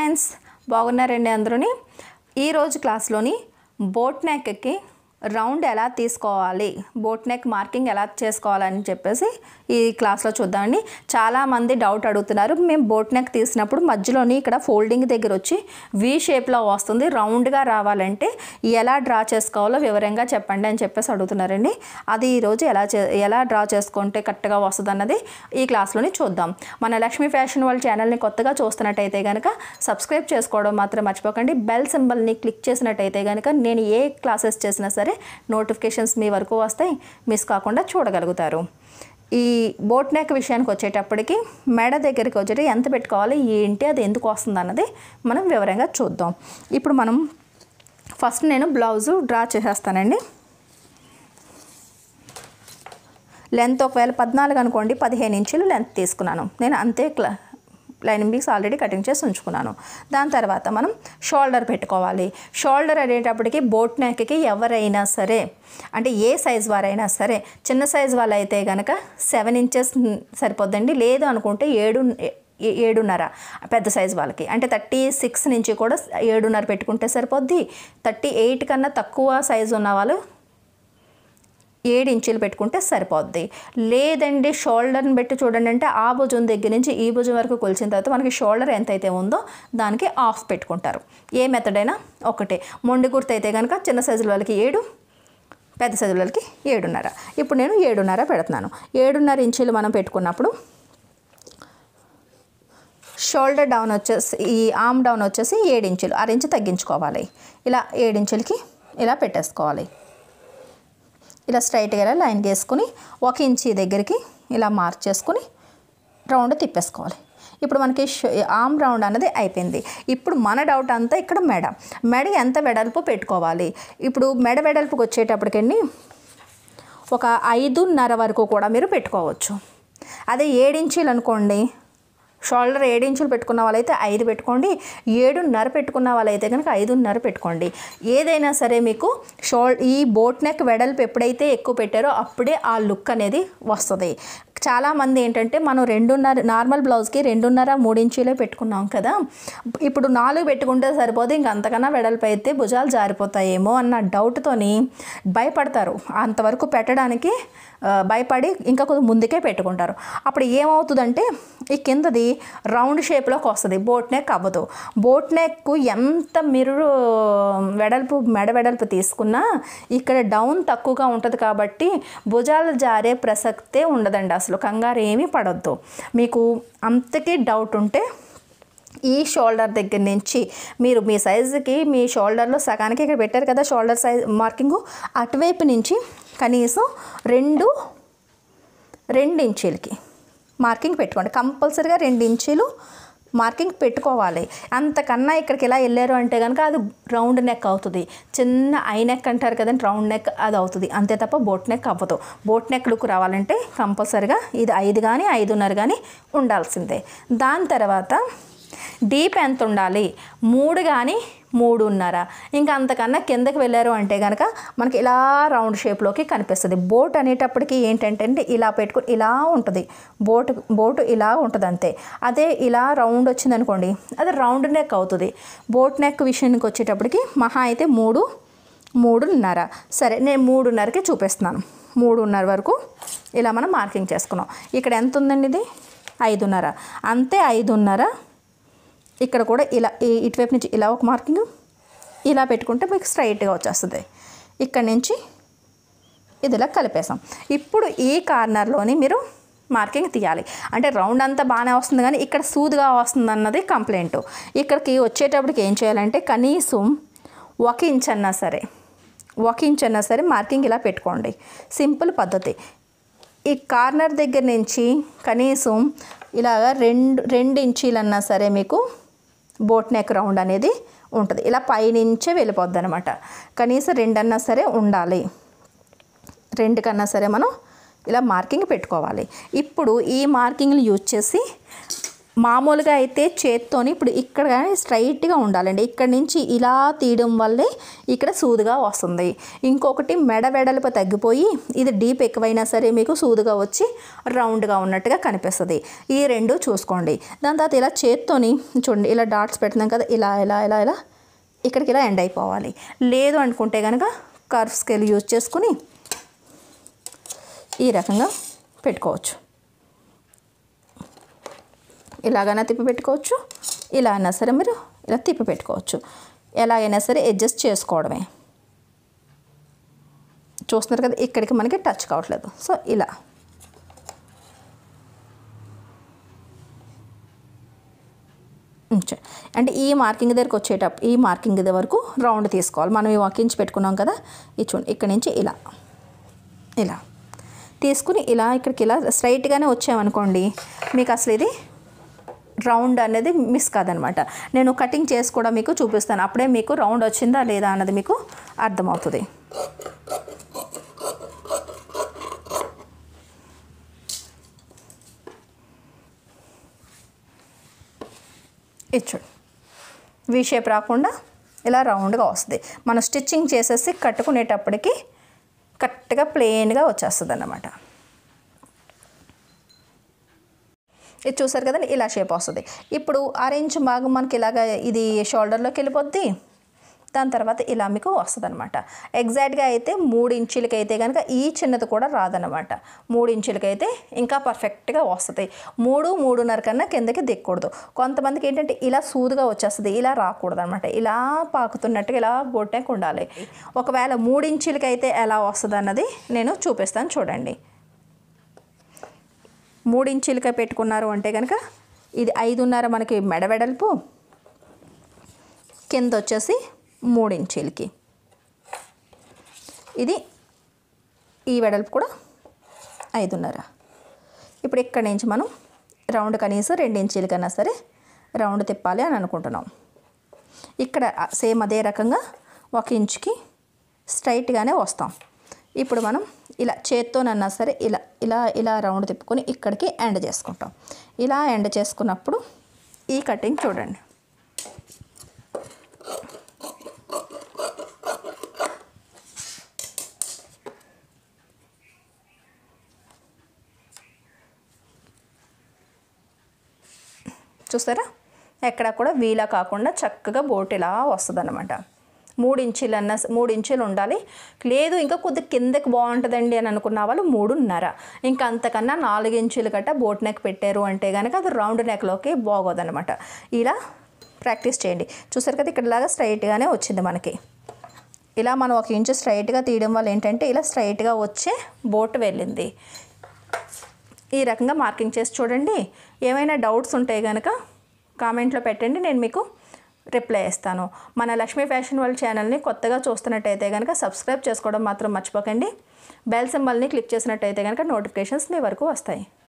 friends బాగున్నారండి అందరూని ఈరోజు క్లాస్లోని boat నెక్కి రౌండ్ ఎలా తీసుకోవాలి బోట్ నెక్ మార్కింగ్ ఎలా చేసుకోవాలని చెప్పేసి ఈ క్లాస్లో చూద్దామండి చాలామంది డౌట్ అడుగుతున్నారు మేము బోట్ నెక్ తీసినప్పుడు మధ్యలోని ఇక్కడ ఫోల్డింగ్ దగ్గర వచ్చి వి షేప్లో వస్తుంది రౌండ్గా రావాలంటే ఎలా డ్రా చేసుకోవాలో వివరంగా చెప్పండి అని చెప్పేసి అడుగుతున్నారండి అది ఈరోజు ఎలా చే ఎలా డ్రా చేసుకుంటే కరెక్ట్గా వస్తుంది అన్నది ఈ క్లాస్లోని చూద్దాం మన లక్ష్మీ ఫ్యాషన్ వాళ్ళ ఛానల్ని కొత్తగా చూస్తున్నట్టయితే కనుక సబ్స్క్రైబ్ చేసుకోవడం మాత్రం మర్చిపోకండి బెల్ సింబల్ని క్లిక్ చేసినట్టయితే కనుక నేను ఏ క్లాసెస్ చేసినా సరే నోటిఫికేషన్స్ మీ వరకు వస్తాయి మిస్ కాకుండా చూడగలుగుతారు ఈ బోట్ నెక్ విషయానికి వచ్చేటప్పటికి మెడ దగ్గరికి వచ్చేటి ఎంత పెట్టుకోవాలి ఏంటి అది ఎందుకు వస్తుంది అన్నది మనం వివరంగా చూద్దాం ఇప్పుడు మనం ఫస్ట్ నేను బ్లౌజు డ్రా చేసేస్తానండి లెంత్ ఒకవేళ పద్నాలుగు అనుకోండి పదిహేను ఇంచులు లెంత్ తీసుకున్నాను నేను అంతే క్లా లైనింగ్ పీస్ ఆల్రెడీ కటింగ్ చేసి ఉంచుకున్నాను దాని తర్వాత మనం షోల్డర్ పెట్టుకోవాలి షోల్డర్ అనేటప్పటికి బోట్ నెక్కి ఎవరైనా సరే అంటే ఏ సైజ్ వారైనా సరే చిన్న సైజ్ వాళ్ళు అయితే కనుక సెవెన్ ఇంచెస్ సరిపోద్దండి లేదు అనుకుంటే ఏడు ఏ- ఏడున్నర పెద్ద సైజ్ వాళ్ళకి అంటే థర్టీ సిక్స్ నుంచి కూడా ఏడున్నర పెట్టుకుంటే సరిపోద్ది థర్టీ ఎయిట్ కన్నా తక్కువ సైజు ఉన్న వాళ్ళు ఏడు ఇంచులు పెట్టుకుంటే సరిపోద్ది లేదండి షోల్డర్ని పెట్టి చూడండి అంటే ఆ భుజం దగ్గర నుంచి ఈ భుజం వరకు కొలిచిన తర్వాత మనకి షోల్డర్ ఎంతైతే ఉందో దానికి ఆఫ్ పెట్టుకుంటారు ఏ మెథడ్ అయినా ఒకటే మొండి గుర్తు అయితే కనుక చిన్న సైజుల వాళ్ళకి ఏడు పెద్ద సైజుల వాళ్ళకి ఏడున్నర ఇప్పుడు నేను ఏడున్నర పెడుతున్నాను ఏడున్నర ఇంచులు మనం పెట్టుకున్నప్పుడు షోల్డర్ డౌన్ వచ్చేసి ఈ ఆమ్ డౌన్ వచ్చేసి ఏడు ఇంచులు అర ఇంచు తగ్గించుకోవాలి ఇలా ఏడు ఇంచులకి ఇలా పెట్టేసుకోవాలి ఇలా స్ట్రైట్గా ఇలా లైన్ వేసుకుని ఒక ఇంచి దగ్గరికి ఇలా మార్క్ చేసుకుని రౌండ్ తిప్పేసుకోవాలి ఇప్పుడు మనకి ష- ఆమ్ రౌండ్ అన్నది అయిపోయింది ఇప్పుడు మన డౌట్ అంతా ఇక్కడ మెడ మెడ ఎంత వెడల్పు పెట్టుకోవాలి ఇప్పుడు మెడ వెడల్పుకి వచ్చేటప్పటికండి ఒక ఐదున్నర వరకు కూడా మీరు పెట్టుకోవచ్చు అదే ఏడించీలు అనుకోండి షోల్డర్ ఏడించులు పెట్టుకున్న వాళ్ళైతే ఐదు పెట్టుకోండి ఏడున్నర పెట్టుకున్న వాళ్ళైతే కనుక ఐదున్నర పెట్టుకోండి ఏదైనా సరే మీకు షోల్ ఈ బోట్ నెక్ వెడల్పు ఎప్పుడైతే ఎక్కువ పెట్టారో అప్పుడే ఆ లుక్ అనేది వస్తుంది చాలామంది ఏంటంటే మనం రెండున్నర నార్మల్ బ్లౌజ్కి రెండున్నర మూడించీలే పెట్టుకున్నాం కదా ఇప్పుడు నాలుగు పెట్టుకుంటే సరిపోదు ఇంక అంతకన్నా వెడల్పు అయితే భుజాలు జారిపోతాయేమో అన్న డౌట్తోని భయపడతారు అంతవరకు పెట్టడానికి ఆ, భయపడి ఇంకా కొంచెం ముందుకే పెట్టుకుంటారు అప్పుడు ఏమవుతుందంటే ఈ కిందది రౌండ్ షేప్లోకి వస్తుంది బోట్ నెక్ అవ్వదు బోట్ నెక్ ఎంత మీరు వెడల్పు మెడ వెడల్పు తీసుకున్నా ఇక్కడ డౌన్ తక్కువగా ఉంటుంది కాబట్టి భుజాలు జారే ప్రసక్తే ఉండదండి అసలు కంగారు ఏమీ పడొద్దు మీకు అంతకీ డౌట్ ఉంటే ఈ షోల్డర్ దగ్గర నుంచి మీరు మీ సైజుకి మీ షోల్డర్లో సగానికి ఇక్కడ పెట్టారు కదా షోల్డర్ సైజ్ మార్కింగు అటువైపు నుంచి కనీసం రెండు రెండు ఇంచీలకి మార్కింగ్ పెట్టుకోండి కంపల్సరీగా రెండు ఇంచీలు మార్కింగ్ పెట్టుకోవాలి అంతకన్నా ఇక్కడికి ఇలా వెళ్ళారు అంటే కనుక అది రౌండ్ నెక్ అవుతుంది చిన్న ఐ నెక్ అంటారు కదండి రౌండ్ నెక్ అది అవుతుంది అంతే తప్ప బోట్ నెక్ అవ్వదు బోట్ నెక్ లుక్ రావాలంటే కంపల్సరీగా ఇది ఐదు కానీ ఐదున్నర కానీ ఉండాల్సిందే దాని తర్వాత డీప్ ఎంత ఉండాలి మూడు కానీ మూడున్నర ఇంకా అంతకన్నా కిందకి వెళ్ళారు అంటే కనుక మనకి ఇలా రౌండ్ షేప్లోకి కనిపిస్తుంది బోట్ అనేటప్పటికి ఏంటంటే అంటే ఇలా పెట్టుకుని ఇలా ఉంటుంది బోట్ బోటు ఇలా ఉంటుంది అంతే అదే ఇలా రౌండ్ వచ్చింది అనుకోండి అది రౌండ్ నెక్ అవుతుంది బోట్ నెక్ విషయానికి వచ్చేటప్పటికి మహా అయితే మూడు మూడున్నర సరే నేను మూడున్నరకి చూపిస్తున్నాను మూడున్నర వరకు ఇలా మనం మార్కింగ్ చేసుకున్నాం ఇక్కడ ఎంత ఉందండి ఇది ఐదున్నర అంతే ఐదున్నర ఇక్కడ కూడా ఇలా ఈ- ఇటువైపు నుంచి ఇలా ఒక మార్కింగ్ ఇలా పెట్టుకుంటే మీకు స్ట్రైట్గా వచ్చేస్తుంది ఇక్కడ నుంచి ఇది ఇలా కలిపేసాం ఇప్పుడు ఈ కార్నర్లోని మీరు మార్కింగ్ తీయాలి అంటే రౌండ్ అంతా బాగానే వస్తుంది కానీ ఇక్కడ సూదిగా వస్తుంది అన్నది కంప్లైంట్ ఇక్కడికి వచ్చేటప్పటికి ఏం చేయాలంటే కనీసం ఒక ఇంచ్ అన్నా సరే ఒక ఇంచ్ అన్నా సరే మార్కింగ్ ఇలా పెట్టుకోండి సింపుల్ పద్ధతి ఈ కార్నర్ దగ్గర నుంచి కనీసం ఇలాగ రెండు రెండు ఇంచీలన్నా సరే మీకు బోట్ నెక్ రౌండ్ అనేది ఉంటుంది ఇలా పైనుంచే వెళ్ళిపోద్ది అనమాట కనీసం రెండన్నా సరే ఉండాలి రెండు కన్నా సరే మనం ఇలా మార్కింగ్ పెట్టుకోవాలి ఇప్పుడు ఈ మార్కింగ్లు యూజ్ చేసి మామూలుగా అయితే చేత్తోని ఇప్పుడు ఇక్కడ కానీ స్ట్రైట్గా ఉండాలండి ఇక్కడ నుంచి ఇలా తీయడం వల్లే ఇక్కడ సూదుగా వస్తుంది ఇంకొకటి మెడ వెడల్పు తగ్గిపోయి ఇది డీప్ ఎక్కువైనా సరే మీకు సూదుగా వచ్చి రౌండ్గా ఉన్నట్టుగా కనిపిస్తుంది ఈ రెండు చూసుకోండి దాని తర్వాత ఇలా చేత్తోని చూడండి ఇలా డాట్స్ పెడుతున్నాం కదా ఇలా ఇలా ఇలా ఇలా ఇక్కడికి ఇలా ఎండ్ అయిపోవాలి లేదు అనుకుంటే కనుక కర్వ్ స్కేల్ యూజ్ చేసుకుని ఈ రకంగా పెట్టుకోవచ్చు ఇలాగైనా తిప్పి పెట్టుకోవచ్చు ఇలా అయినా సరే మీరు ఇలా తిప్పి పెట్టుకోవచ్చు ఎలాగైనా సరే అడ్జస్ట్ చేసుకోవడమే చూస్తున్నారు కదా ఇక్కడికి మనకి టచ్ కావట్లేదు సో ఇలా ఉంచే అంటే ఈ మార్కింగ్ దగ్గరకు వచ్చేటప్పుడు ఈ మార్కింగ్ దగ్గర వరకు రౌండ్ తీసుకోవాలి మనం ఈ వాకించి పెట్టుకున్నాం కదా ఇది చూడండి ఇక్కడ నుంచి ఇలా ఇలా తీసుకుని ఇలా ఇక్కడికి ఇలా స్ట్రైట్గానే వచ్చామనుకోండి మీకు అసలు ఇది రౌండ్ అనేది మిస్ కాదనమాట నేను కటింగ్ చేసి కూడా మీకు చూపిస్తాను అప్పుడే మీకు రౌండ్ వచ్చిందా లేదా అన్నది మీకు అర్థమవుతుంది ఇది చూడు వి షేప్ రాకుండా ఇలా రౌండ్గా వస్తుంది మనం స్టిచ్చింగ్ చేసేసి కట్టుకునేటప్పటికి కరెక్ట్గా ప్లెయిన్గా వచ్చేస్తుంది అన్నమాట ఇది చూసారు కదండి ఇలా షేప్ వస్తుంది ఇప్పుడు ఆరెంజ్ భాగం మనకి ఇలాగ ఇది షోల్డర్లోకి వెళ్ళిపోద్ది దాని తర్వాత ఇలా మీకు వస్తుంది అనమాట ఎగ్జాక్ట్గా అయితే మూడు ఇంచులకి అయితే కనుక ఈ చిన్నది కూడా రాదనమాట మూడు ఇంచులకి అయితే ఇంకా పర్ఫెక్ట్గా వస్తుంది మూడు మూడున్నర కన్నా కిందకి దిక్కకూడదు కొంతమందికి ఏంటంటే ఇలా సూదుగా వచ్చేస్తుంది ఇలా రాకూడదు అనమాట ఇలా పాకుతున్నట్టుగా ఇలా బొట్టెకి ఉండాలి ఒకవేళ మూడు ఇంచులకి అయితే ఎలా వస్తుంది అన్నది నేను చూపిస్తాను చూడండి మూడు ఇంచులకి పెట్టుకున్నారు అంటే కనుక ఇది ఐదున్నర మనకి మెడ వెడల్పు కింద వచ్చేసి మూడు ఇంచీలకి ఇది ఈ వెడల్పు కూడా ఐదున్నర ఇప్పుడు ఇక్కడి నుంచి మనం రౌండ్ కనీసం రెండు ఇంచీల కన్నా సరే రౌండ్ తిప్పాలి అని అనుకుంటున్నాం ఇక్కడ సేమ్ అదే రకంగా ఒక ఇంచుకి స్ట్రైట్గానే వస్తాం ఇప్పుడు మనం ఇలా చేత్తోనన్నా సరే ఇలా ఇలా ఇలా రౌండ్ తిప్పుకొని ఇక్కడికి ఎండ్ చేసుకుంటాం ఇలా ఎండ్ చేసుకున్నప్పుడు ఈ కటింగ్ చూడండి చూసారా ఎక్కడ కూడా వీలా కాకుండా చక్కగా బోట్ ఇలా వస్తుంది అనమాట మూడు ఇంచులు అన్న మూడు ఇంచులు ఉండాలి లేదు ఇంకా కొద్ది కిందకి బాగుంటుందండి అని అనుకున్న వాళ్ళు మూడున్నర ఇంకా అంతకన్నా నాలుగు ఇంచులు గట్ట బోట్ నెక్ పెట్టారు అంటే కనుక అది రౌండ్ నెక్లోకి బాగోదన్నమాట ఇలా ప్రాక్టీస్ చేయండి చూసారు కదా ఇక్కడ ఇలాగా స్ట్రైట్గానే వచ్చింది మనకి ఇలా మనం ఒక ఇంచు స్ట్రైట్గా తీయడం వల్ల ఏంటంటే ఇలా స్ట్రైట్గా వచ్చే బోట్ వెళ్ళింది ఈ రకంగా మార్కింగ్ చేసి చూడండి ఏమైనా డౌట్స్ ఉంటే కనుక కామెంట్లో పెట్టండి నేను మీకు రిప్లై ఇస్తాను మన లక్ష్మీ ఫ్యాషన్ వరల్డ్ ఛానల్ని కొత్తగా చూస్తున్నట్టయితే కనుక సబ్స్క్రైబ్ చేసుకోవడం మాత్రం మర్చిపోకండి బెల్ సింబల్ని క్లిక్ చేసినట్టయితే కనుక నోటిఫికేషన్స్ మీ వరకు వస్తాయి